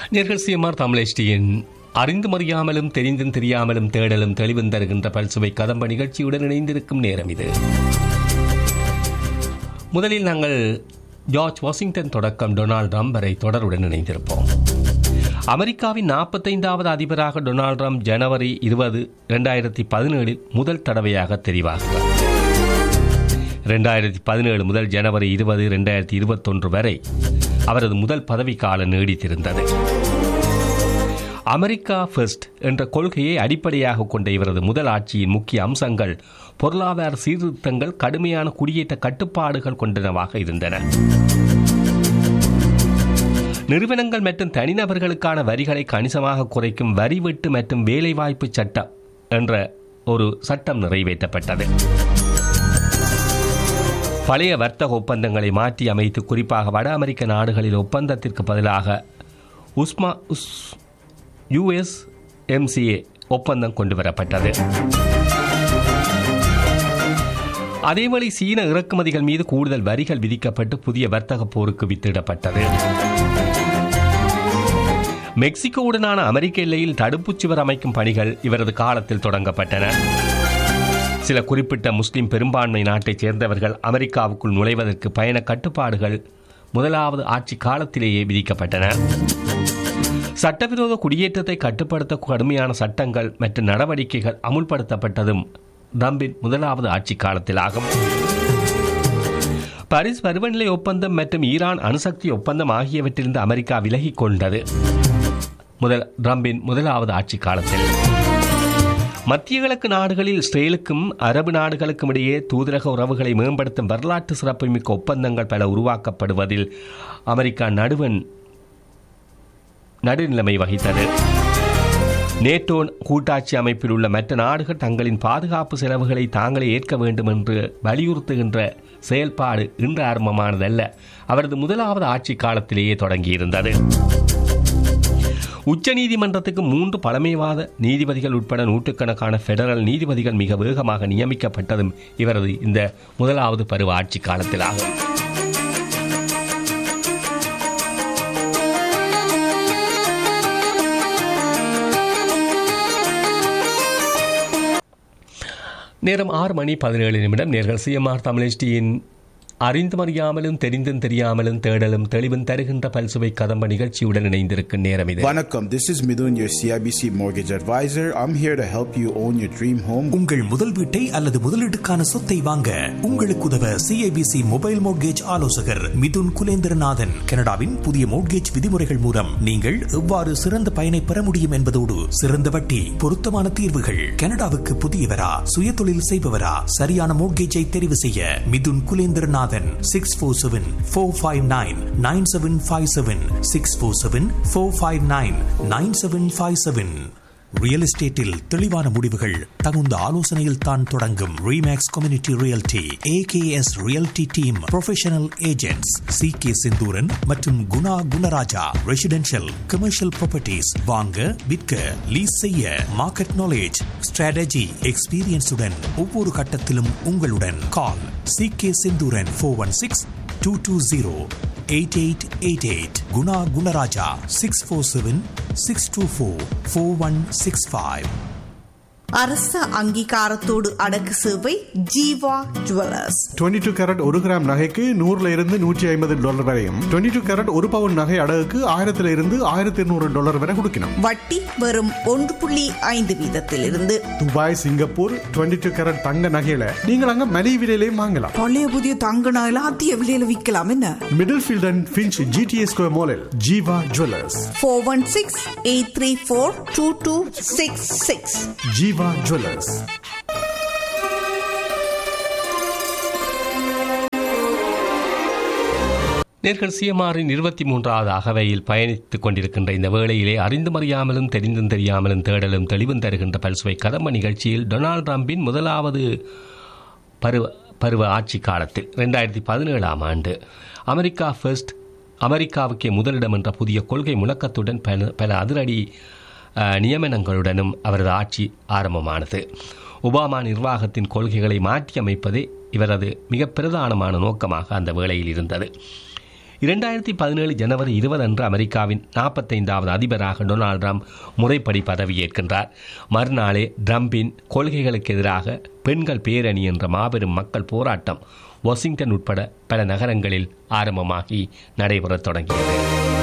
நேர்கள் சிஎம்ஆர் தமிழ் அறிந்தும் அறியாமலும் தெரிந்தும் தெரியாமலும் தேடலும் தெளிவும் தருகின்ற பல்சுவை கதம்ப நிகழ்ச்சியுடன் இணைந்திருக்கும் நேரம் இது முதலில் நாங்கள் ஜார்ஜ் வாஷிங்டன் தொடக்கம் டொனால்ட் ட்ரம்ப் வரை தொடருடன் இணைந்திருப்போம் அமெரிக்காவின் நாற்பத்தைந்தாவது அதிபராக டொனால்ட் ட்ரம்ப் ஜனவரி இருபது இரண்டாயிரத்தி பதினேழில் முதல் தடவையாக தெரிவாகிறார் இரண்டாயிரத்தி பதினேழு முதல் ஜனவரி இருபது இரண்டாயிரத்தி இருபத்தொன்று வரை அவரது முதல் பதவிக்காலம் நீடித்திருந்தது அமெரிக்கா ஃபர்ஸ்ட் என்ற கொள்கையை அடிப்படையாக கொண்ட இவரது முதல் ஆட்சியின் முக்கிய அம்சங்கள் பொருளாதார சீர்திருத்தங்கள் கடுமையான குடியேற்ற கட்டுப்பாடுகள் கொண்டனவாக இருந்தன நிறுவனங்கள் மற்றும் தனிநபர்களுக்கான வரிகளை கணிசமாக குறைக்கும் வரி வெட்டு மற்றும் வேலைவாய்ப்பு சட்டம் என்ற ஒரு சட்டம் நிறைவேற்றப்பட்டது பழைய வர்த்தக ஒப்பந்தங்களை மாற்றி அமைத்து குறிப்பாக வட அமெரிக்க நாடுகளில் ஒப்பந்தத்திற்கு பதிலாக உஸ்மா உஸ் யுஎஸ் எம்சிஏ ஒப்பந்தம் கொண்டு வரப்பட்டது அதேவேளை சீன இறக்குமதிகள் மீது கூடுதல் வரிகள் விதிக்கப்பட்டு புதிய வர்த்தக போருக்கு வித்திடப்பட்டது மெக்சிகோவுடனான அமெரிக்க எல்லையில் தடுப்புச் சுவர் அமைக்கும் பணிகள் இவரது காலத்தில் தொடங்கப்பட்டன சில குறிப்பிட்ட முஸ்லிம் பெரும்பான்மை நாட்டைச் சேர்ந்தவர்கள் அமெரிக்காவுக்குள் நுழைவதற்கு பயண கட்டுப்பாடுகள் முதலாவது ஆட்சி காலத்திலேயே விதிக்கப்பட்டன சட்டவிரோத குடியேற்றத்தை கட்டுப்படுத்த கடுமையான சட்டங்கள் மற்றும் நடவடிக்கைகள் அமுல்படுத்தப்பட்டதும் ட்ரம்பின் முதலாவது ஆட்சி காலத்திலாகும் பாரிஸ் பருவநிலை ஒப்பந்தம் மற்றும் ஈரான் அணுசக்தி ஒப்பந்தம் ஆகியவற்றிலிருந்து அமெரிக்கா விலகிக் கொண்டது முதல் ட்ரம்பின் முதலாவது ஆட்சி காலத்தில் மத்திய கிழக்கு நாடுகளில் இஸ்ரேலுக்கும் அரபு நாடுகளுக்கும் இடையே தூதரக உறவுகளை மேம்படுத்தும் வரலாற்று சிறப்புமிக்க ஒப்பந்தங்கள் பல உருவாக்கப்படுவதில் அமெரிக்கா நடுவன் நடுநிலைமை வகித்தது நேட்டோ கூட்டாட்சி அமைப்பில் உள்ள மற்ற நாடுகள் தங்களின் பாதுகாப்பு செலவுகளை தாங்களே ஏற்க வேண்டும் என்று வலியுறுத்துகின்ற செயல்பாடு இன்று ஆரம்பமானதல்ல அவரது முதலாவது ஆட்சி காலத்திலேயே தொடங்கியிருந்தது உச்சநீதிமன்றத்துக்கு மூன்று பழமைவாத நீதிபதிகள் உட்பட நூற்றுக்கணக்கான பெடரல் நீதிபதிகள் மிக வேகமாக நியமிக்கப்பட்டதும் இவரது இந்த முதலாவது பருவ ஆட்சி காலத்திலாகும் நேரம் ஆறு மணி பதினேழு நிமிடம் நேர்கள் சிஎம்ஆர் தமிழ்டியின் அறிந்தும் அறியாமலும் தெரிந்தும் தெரியாமலும் தேடலும் தெளிவும் தருகின்ற பல்சுவை கதம்ப நிகழ்ச்சியுடன் இணைந்திருக்கும் நேரம் இது Vanakkam, this is Midun, your CIBC mortgage advisor. I'm here to help you own your dream home. உங்கள் முதல் வீட்டை அல்லது முதலீட்டுக்கான சொத்தை வாங்க உங்களுக்கு உதவ சிஐபிசி மொபைல் மோட்கேஜ் ஆலோசகர் மிதுன் குலேந்திரநாதன் கனடாவின் புதிய மோட்கேஜ் விதிமுறைகள் மூலம் நீங்கள் எவ்வாறு சிறந்த பயனை பெற முடியும் என்பதோடு சிறந்த வட்டி பொருத்தமான தீர்வுகள் கனடாவுக்கு புதியவரா சுய தொழில் செய்பவரா சரியான மோட்கேஜை தெரிவு செய்ய Mithun Kulendranathan six four seven four five nine nine seven five seven six four seven four five nine nine seven five seven real எஸ்டேட்டில் தெளிவான முடிவுகள் தகுந்த ஆலோசனையில் தான் தொடங்கும் Remax community realty AKS realty team professional agents C K Senthuran மற்றும் Guna Gunaraja residential commercial properties வாங்க விற்க லீஸ் செய்ய மார்க்கெட் நாலேஜ் ஸ்ட்ராட்டஜி எக்ஸ்பீரியன்ஸுடன் ஒவ்வொரு கட்டத்திலும் உங்களுடன் call C K Senthuran four one six two two zero eight eight eight eight Guna Gunaraja six four seven six two four four one six five அரச அங்கீகாரத்தோடு அடக்கு சேவை ஜீவா ஜுவல்லர்ஸ் 22 டூ கேரட் ஒரு கிராம் நகைக்கு நூறுல இருந்து நூற்றி ஐம்பது டாலர் வரையும் 22 டூ கேரட் ஒரு பவுன் நகை அடகுக்கு ஆயிரத்துல இருந்து ஆயிரத்தி இருநூறு டாலர் வரை கொடுக்கணும் வட்டி வெறும் ஒன்று புள்ளி ஐந்து வீதத்திலிருந்து துபாய் சிங்கப்பூர் 22 டூ கேரட் தங்க நகையில நீங்கள் அங்க மலிவு விலையிலையும் வாங்கலாம் பழைய புதிய தங்க நகையில அதிக விலையில விற்கலாம் என்ன Middlefield and Finch GTA square மாலில் Jeeva jewellers four one six eight three four two two six six Jeeva jewellers நேர்கள் சிஎம்ஆரின் இருபத்தி மூன்றாவது அகவையில் பயணித்துக் கொண்டிருக்கின்ற இந்த வேளையிலே அறிந்தும் அறியாமலும் தெரிந்தும் தெரியாமலும் தேடலும் தெளிவும் தருகின்ற பல்சுவை கதம்ப நிகழ்ச்சியில் டொனால்ட் ட்ரம்பின் முதலாவது பருவ பருவ ஆட்சி காலத்தில் ரெண்டாயிரத்தி பதினேழாம் ஆண்டு அமெரிக்கா ஃபர்ஸ்ட் அமெரிக்காவுக்கே முதலிடம் என்ற புதிய கொள்கை முழக்கத்துடன் பல பல அதிரடி அஹ், நியமனங்களுடனும் அவரது ஆட்சி ஆரம்பமானது ஒபாமா நிர்வாகத்தின் கொள்கைகளை மாற்றியமைப்பதே இவரது மிக பிரதானமான நோக்கமாக அந்த வேளையில் இருந்தது இரண்டாயிரத்தி பதினேழு ஜனவரி இருபது அன்று அமெரிக்காவின் நாற்பத்தைந்தாவது அதிபராக டொனால்ட் ட்ரம்ப் முறைப்படி பதவியேற்கின்றார் மறுநாளே ட்ரம்பின் கொள்கைகளுக்கு எதிராக பெண்கள் பேரணி என்ற மாபெரும் மக்கள் போராட்டம் வாஷிங்டன் உட்பட பல நகரங்களில் ஆரம்பமாகி நடைபெறத் தொடங்கியது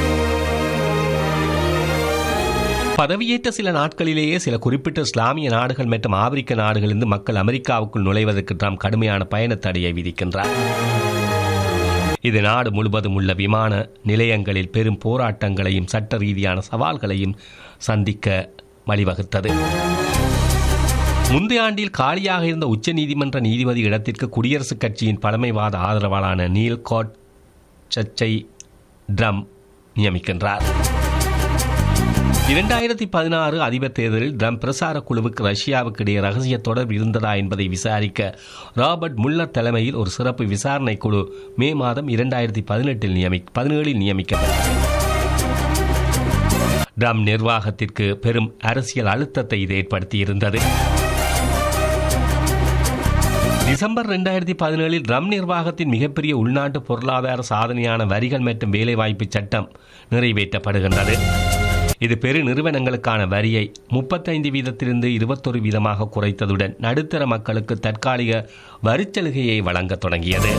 பதவியேற்ற சில நாட்களிலேயே சில குறிப்பிட்ட இஸ்லாமிய நாடுகள் மற்றும் ஆப்பிரிக்க நாடுகளிலிருந்து மக்கள் அமெரிக்காவுக்குள் நுழைவதற்கு ட்ரம்ப் கடுமையான பயணத் தடையை விதிக்கின்றார் இது நாடு முழுவதும் உள்ள விமான நிலையங்களில் பெரும் போராட்டங்களையும் சட்ட ரீதியான சவால்களையும் சந்திக்க வழிவகுத்தது முந்தைய ஆண்டில் காலியாக இருந்த உச்சநீதிமன்ற நீதிபதி இடத்திற்கு குடியரசுக் கட்சியின் பழமைவாத ஆதரவாளரான நீல் கோட் சச்சை ட்ரம் நியமிக்கின்றார் இரண்டாயிரத்தி பதினாறு அதிபர் தேர்தலில் ட்ரம்ப் பிரசார குழுவுக்கு ரஷ்யாவுக்கு இடையே ரகசிய தொடர்பு இருந்ததா என்பதை விசாரிக்க ராபர்ட் முல்லர் தலைமையில் ஒரு சிறப்பு விசாரணை குழு மே மாதம் இரண்டாயிரத்தி பதினெட்டில் நியமி பதினேழில் நியமிக்கப்பட்டது ட்ரம்ப் நிர்வாகத்திற்கு பெரும் அரசியல் அழுத்தத்தை இது ஏற்படுத்தியிருந்தது டிசம்பர் ரெண்டாயிரத்தி பதினேழில் ட்ரம் நிர்வாகத்தின் மிகப்பெரிய உள்நாட்டு பொருளாதார சாதனையான வரிகள் மற்றும் வேலைவாய்ப்பு சட்டம் நிறைவேற்றப்படுகின்றது இது பெரு நிறுவனங்களுக்கான வரியை முப்பத்தைந்து வீதத்திலிருந்து இருபத்தொரு வீதமாக குறைத்ததுடன் நடுத்தர மக்களுக்கு தற்காலிக வரிச்சலுகையை வழங்கத் தொடங்கியது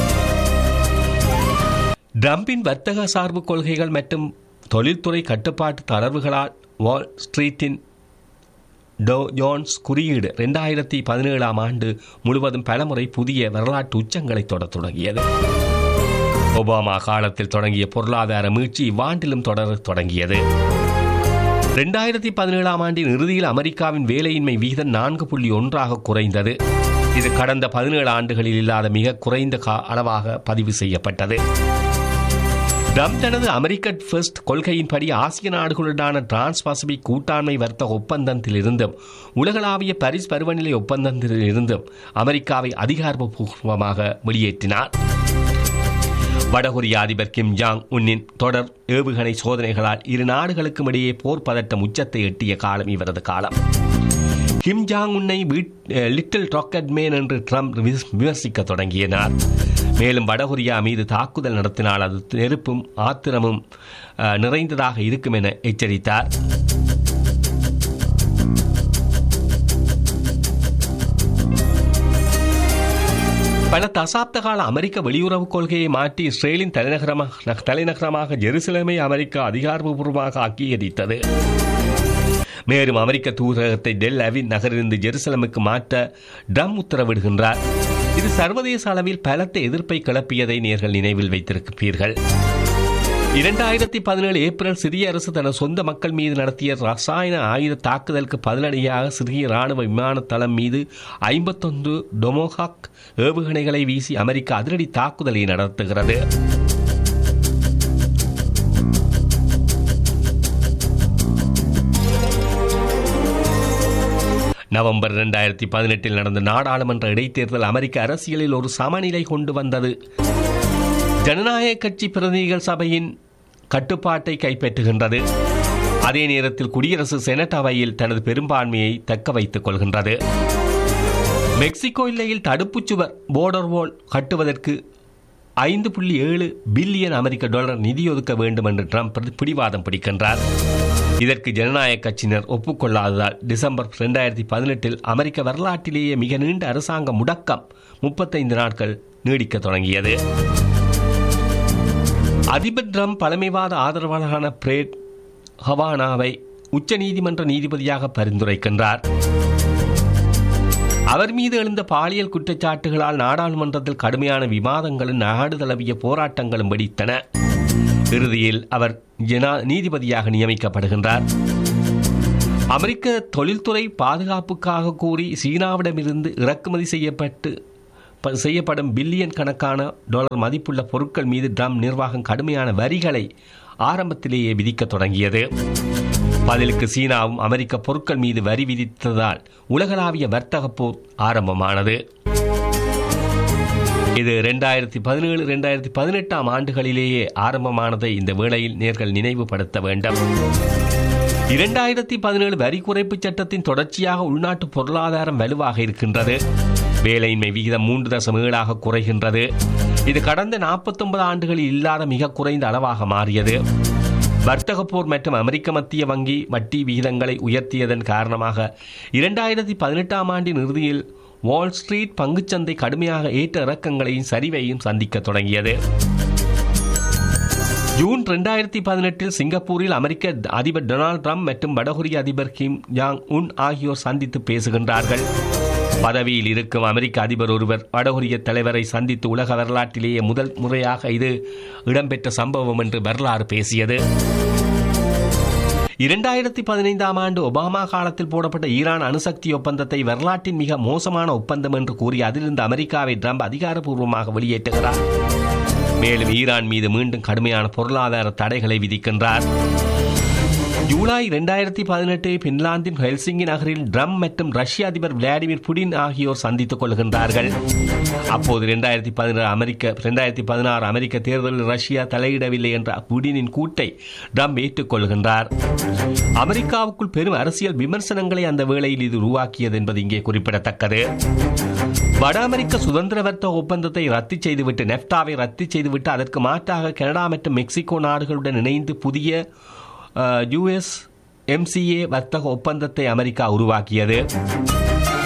ட்ரம்பின் வர்த்தக சார்பு கொள்கைகள் மற்றும் தொழில்துறை கட்டுப்பாட்டு தளர்வுகளால் வால் ஸ்ட்ரீட்டின் டோ ஜோன்ஸ் குறியீடு ரெண்டாயிரத்தி பதினேழாம் ஆண்டு முழுவதும் பலமுறை புதிய வரலாற்று உச்சங்களை தொடர தொடங்கியது ஒபாமா காலத்தில் தொடங்கிய பொருளாதார மீட்சி இவ்வாண்டிலும் தொடர தொடங்கியது ரெண்டாயிரத்தி பதினேழாம் ஆண்டின் இறுதியில் அமெரிக்காவின் வேலையின்மை விகிதம் நான்கு புள்ளி ஒன்றாக குறைந்தது இது கடந்த பதினேழு ஆண்டுகளில் இல்லாத மிக குறைந்த கா- அளவாக பதிவு செய்யப்பட்டது ட்ரம்ப் தனது அமெரிக்க ஃபர்ஸ்ட் கொள்கையின்படி ஆசிய நாடுகளுடனான டிரான்ஸ் பசிபிக் கூட்டாண்மை வர்த்தக ஒப்பந்தத்தில் இருந்தும் உலகளாவிய பாரிஸ் பருவநிலை ஒப்பந்தத்தில் இருந்தும் அமெரிக்காவை அதிகாரப்பூர்வமாக வெளியேற்றினார் வடகொரிய அதிபர் கிம் ஜாங் உன்னின் தொடர் ஏவுகணை சோதனைகளால் இரு நாடுகளுக்கும் இடையே போர் பதட்டம் உச்சத்தை எட்டிய காலம் இவரது காலம் கிம் ஜாங் உன்னை வீட் அஹ், லிட்டில் ராக்கெட் மேன் என்று ட்ரம்ப் விமர்சி- விமர்சிக்க தொடங்கினார் மேலும் வடகொரியா மீது தாக்குதல் நடத்தினால் அது நெருப்பும் ஆத்திரமும் அஹ், நிறைந்ததாக இருக்கும் என எச்சரித்தார் பல தசாப்த கால அமெரிக்க வெளியுறவு கொள்கையை மாற்றி இஸ்ரேலின் தலைநகரமாக தலைநகரமாக ஜெருசலேமை அமெரிக்கா அதிகாரப்பூர்வமாக அங்கீகரித்தது மேலும் அமெரிக்க தூதரகத்தை டெல் அவின் நகரிலிருந்து ஜெருசலமுக்கு மாற்ற ட்ரம் உத்தரவிடுகின்றார் இது சர்வதேச அளவில் பலத்த எதிர்ப்பை கிளப்பியதை நேர்கள் நினைவில் வைத்திருப்பீர்கள் இரண்டாயிரத்தி பதினேழு ஏப்ரல் சிரிய அரசு தனது சொந்த மக்கள் மீது நடத்திய ரசாயன ஆயுத தாக்குதலுக்கு பதிலடியாக சிறிய ராணுவ விமான தளம் மீது ஐம்பத்தொன்று டொமோஹாக் ஏவுகணைகளை வீசி அமெரிக்கா அதிரடி தாக்குதலை நடத்துகிறது நவம்பர் இரண்டாயிரத்தி பதினெட்டில் நடந்த நாடாளுமன்ற இடைத்தேர்தல் அமெரிக்க அரசியலில் ஒரு சமநிலை கொண்டு வந்தது ஜனநாயக கட்சி பிரதிநிதிகள் சபையின் கட்டுப்பாட்டை கைப்பற்றுகின்றது அதே நேரத்தில் குடியரசு செனட் அவையில் தனது பெரும்பான்மையை தக்க வைத்துக் கொள்கின்றது மெக்சிகோ எல்லையில் தடுப்புச் சுவர் போர்டர் வால் கட்டுவதற்கு ஐந்து புள்ளி ஏழு பில்லியன் அமெரிக்க டாலர் நிதி ஒதுக்க வேண்டும் என்று ட்ரம்ப் பிடி- பிடிவாதம் பிடிக்கின்றார் இதற்கு ஜனநாயக கட்சியினர் ஒப்புக்கொள்ளாததால் டிசம்பர் ரெண்டாயிரத்தி பதினெட்டில் அமெரிக்க வரலாற்றிலேயே மிக நீண்ட அரசாங்க முடக்கம் முப்பத்தைந்து நாட்கள் நீடிக்கத் தொடங்கியது அதிபர் ட்ரம்ப் பழமைவாத ஆதரவாளரான பிரேட் ஹவானாவை உச்சநீதிமன்ற நீதிபதியாக பரிந்துரைக்கின்றார் அவர் மீது எழுந்த பாலியல் குற்றச்சாட்டுகளால் நாடாளுமன்றத்தில் கடுமையான விவாதங்களும் நாடு தழுவிய போராட்டங்களும் வெடித்தன இறுதியில் அவர் ஜனா நீதிபதியாக நியமிக்கப்படுகின்றார் அமெரிக்க தொழில்துறை பாதுகாப்புக்காக கூறி சீனாவிடமிருந்து இறக்குமதி செய்யப்பட்டு ப- செய்யப்படும் பில்லியன் கணக்கான டாலர் மதிப்புள்ள பொருட்கள் மீது ட்ரம்ப் நிர்வாகம் கடுமையான வரிகளை ஆரம்பத்திலேயே விதிக்கத் தொடங்கியது பதிலுக்கு சீனாவும் அமெரிக்க பொருட்கள் மீது வரி விதித்ததால் உலகளாவிய வர்த்தக போர் ஆரம்பமானது இது ரெண்டாயிரத்தி பதினேழு ரெண்டாயிரத்தி பதினெட்டாம் ஆண்டுகளிலேயே ஆரம்பமானதை இந்த வேளையில் நேர்கள் நினைவுபடுத்த வேண்டும் இரண்டாயிரத்தி பதினேழு வரி குறைப்பு சட்டத்தின் தொடர்ச்சியாக உள்நாட்டு பொருளாதாரம் வலுவாக இருக்கின்றது வேலையின்மை விகிதம் மூன்று தசம் ஏழாக குறைகின்றது இது கடந்த 49 ஆண்டுகளில் இல்லாத மிக குறைந்த அளவாக மாறியது வர்த்தக போர் மற்றும் அமெரிக்க மத்திய வங்கி வட்டி விகிதங்களை உயர்த்தியதன் காரணமாக இரண்டாயிரத்தி பதினெட்டாம் ஆண்டின் இறுதியில் வால் ஸ்ட்ரீட் பங்குச்சந்தை கடுமையாக ஏற்ற இறக்கங்களையும் சரிவையும் சந்திக்க தொடங்கியது ஜூன் ரெண்டாயிரத்தி பதினெட்டில் சிங்கப்பூரில் அமெரிக்க அதிபர் டொனால்ட் ட்ரம்ப் மற்றும் வடகொரிய அதிபர் கிம் ஜாங் உன் ஆகியோர் சந்தித்து பேசுகின்றார்கள் பதவியில் இருக்கும் அமெரிக்க அதிபர் ஒருவர் வடகொரிய தலைவரை சந்தித்து உலக வரலாற்றிலேயே முதல் முறையாக இது இடம்பெற்ற சம்பவம் என்று வரலாறு பேசியது இரண்டாயிரத்தி பதினைந்தாம் ஆண்டு ஒபாமா காலத்தில் போடப்பட்ட ஈரான் அணுசக்தி ஒப்பந்தத்தை வரலாற்றின் மிக மோசமான ஒப்பந்தம் என்று கூறி அதிலிருந்து அமெரிக்காவை ட்ரம்ப் அதிகாரப்பூர்வமாக வெளியேற்றுகிறார் மேலும் ஈரான் மீது மீண்டும் கடுமையான பொருளாதார தடைகளை விதிக்கின்றார் ஜூலை இரண்டாயிரத்தி பதினெட்டு பின்லாந்தின் ஹெல்சிங்கி நகரில் ட்ரம் மற்றும் ரஷ்ய அதிபர் விளாடிமிர் புடின் ஆகியோர் சந்தித்துக் கொள்கின்றார்கள் அப்போது இரண்டாயிரத்தி பதினாறு அமெரிக்க இரண்டாயிரத்தி பதினாறு அமெரிக்க தேர்தலில் ரஷ்யா தலையிடவில்லை என்ற புடினின் கூட்டை ட்ரம் ஏற்றுக்கொள்கின்றார் அமெரிக்காவுக்குள் பெரும் அரசியல் விமர்சனங்களை அந்த வேளையில் இது உருவாக்கியது என்பது இங்கே குறிப்பிடத்தக்கது வட அமெரிக்க சுதந்திர வர்த்தக ஒப்பந்தத்தை ரத்து செய்துவிட்டு நெப்டாவை ரத்து செய்துவிட்டு அதற்கு மாற்றாக கனடா மற்றும் மெக்சிகோ நாடுகளுடன் இணைந்து புதிய யுஎஸ் எம்சிஏ வர்த்தக ஒப்பந்தத்தை அமெரிக்கா உருவாக்கியது